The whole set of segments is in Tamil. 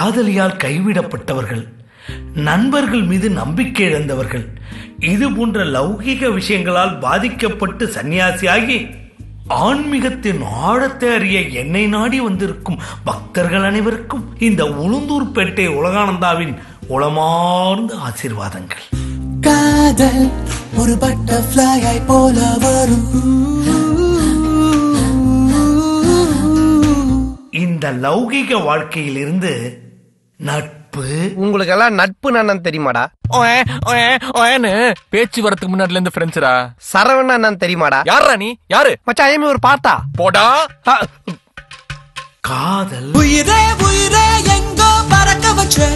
காதலியால் கைவிடப்பட்டவர்கள் நண்பர்கள் மீது நம்பிக்கை இழந்தவர்கள் இது போன்ற லௌகிக விஷயங்களால் பாதிக்கப்பட்டு சன்னியாசியாகி ஆன்மீகத்தின் ஆழத்தை அறிய என்னை நாடி வந்திருக்கும் பக்தர்கள் அனைவருக்கும் இந்த உளுந்தூர்பேட்டை உலகானந்தாவின் உளமார்ந்த ஆசீர்வாதங்கள் காதல் ஒரு பட்டர்ஃப்ளையை போல வரும் இந்த லௌகிக வாழ்க்கையிலிருந்து நட்பு உங்களுக்கு எல்லாம் நட்பு என்னன்னு தெரியுமாடா ஓயே, ஓயே, ஓயேன்னு பேச்சு வரதுக்கு முன்னாடில இருந்து ஃப்ரெண்ட்ஸ்ரா சரவணா என்னன்னு தெரியுமாடா யாரா நீ யாரு மச்சான் ஐஎம் ஒரு பாட்டா போடா காதல் உயிரே உயிரே எங்கோ பறக்க வச்ச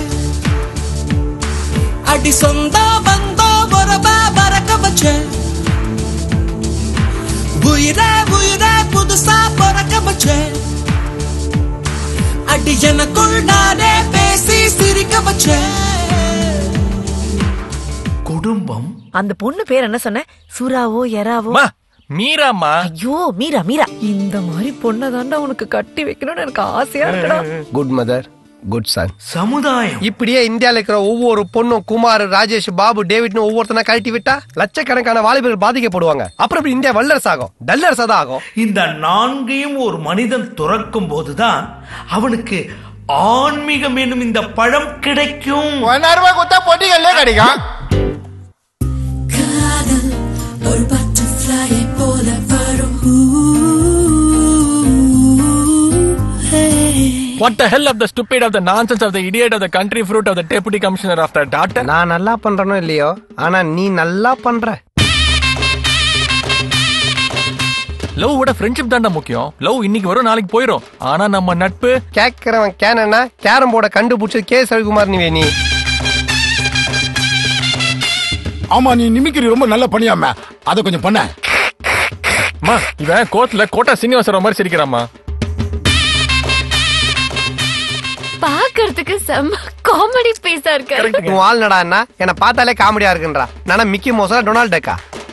அடி சொந்த பந்தோ பொறப்பா பறக்க வச்ச உயிரே உயிரே புதுசா பறக்க வச்ச அடி எனக்குள் நானே பேசி சிரிக்க வச்சேன் குடும்பம் அந்த பொண்ணு பேர் என்ன சொன்ன சுறாவோ எறாவோ அம்மா மீராம்மா ஐயோ மீரா மீரா இந்த மாதிரி பொண்ணை தாண்டா உனக்கு கட்டி வைக்கணும்னு எனக்கு ஆசையா இருக்குடா குட் மதர் குட் சன் சமுதாயம் இப்படியே இந்தியால இருக்கிற ஒவ்வொரு பொண்ணும் குமார் ராஜேஷ் பாபு டேவிட்னு ஒவ்வொருத்தனா கழட்டி விட்டா லட்சக்கணக்கான வாலிபர்கள் பாதிக்கப்படுவாங்க அப்புறம் இப்படி இந்தியா வல்லரசு ஆகும் டல்லரசா தான் ஆகும் இந்த நான்கையும் ஒரு மனிதன் துறக்கும் போதுதான் அவனுக்கு ஆன்மீகம் என்னும் இந்த பழம் கிடைக்கும் காதல் ஒரு பட்டர்ஃப்ளையை போல வரும் What the hell of the stupid of the nonsense of the idiot of the country fruit of the deputy commissioner of the daughter? நான் நல்லா பண்றேனோ இல்லையோ ஆனா நீ நல்லா பண்ற லவ் விட ஃப்ரெண்ட்ஷிப் தான்டா முக்கியம் லவ் இன்னைக்கு வரும் நாளைக்கு போயிடும் ஆனா நம்ம நட்பு கேக்குறவன் கேனா கேரம் போர்டை கண்டுபிடிச்சது கே ரவிக்குமார் நீ நீ ஆமா நீ நிமிக்கிரி ரொம்ப நல்லா பண்ணியாம அதை கொஞ்சம் பண்ண அம்மா இவன் கோர்ட்ல கோட்டா சீனிவாசராவ் மாதிரி சிரிக்கிறாம்மா பாக்குறதுக்கு செம்ம காமெடி பீஸா இருக்காரு உன் ஆள் நடான்னா என்ன பார்த்தாலே காமெடியா இருக்குன்றா நானா மிக்கி மோசா டொனால்ட் டக்கா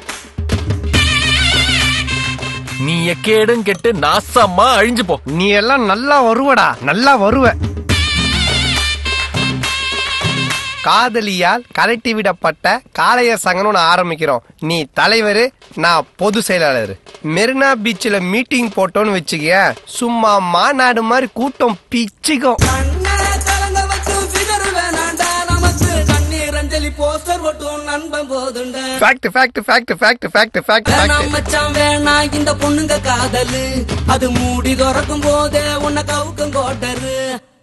நீ எக்கேடும் கெட்டு நாசமா அழிஞ்சு போ நீ எல்லாம் நல்லா வருவடா நல்லா வருவ காதலியால் கலட்டி விடப்பட்ட காளைய சங்கம்னு ஒண்ணு ஆரம்பிக்கிறோம் நீ தலைவர் நான் பொது செயலாளர் மெரினா பீச்சில் மீட்டிங் போட்டோன்னு வச்சுக்கிய சும்மா மாநாடு மாதிரி கூட்டம் பிச்சுக்கும் கண்ணை கலங்க வச்சு ஃபிகர் வேணாண்டா நமக்கு கண்ணீர் அஞ்சலி போஸ்டர் போட்டும் நண்பன் போதுண்டா fact fact fact fact fact fact வேணாம் ஃபேக்ட் மச்சான் வேணாம் இந்த பொண்ணுங்க காதலு அது மூடி திறக்கும் போதே உன்னை கவுக்கும் கோட்டரு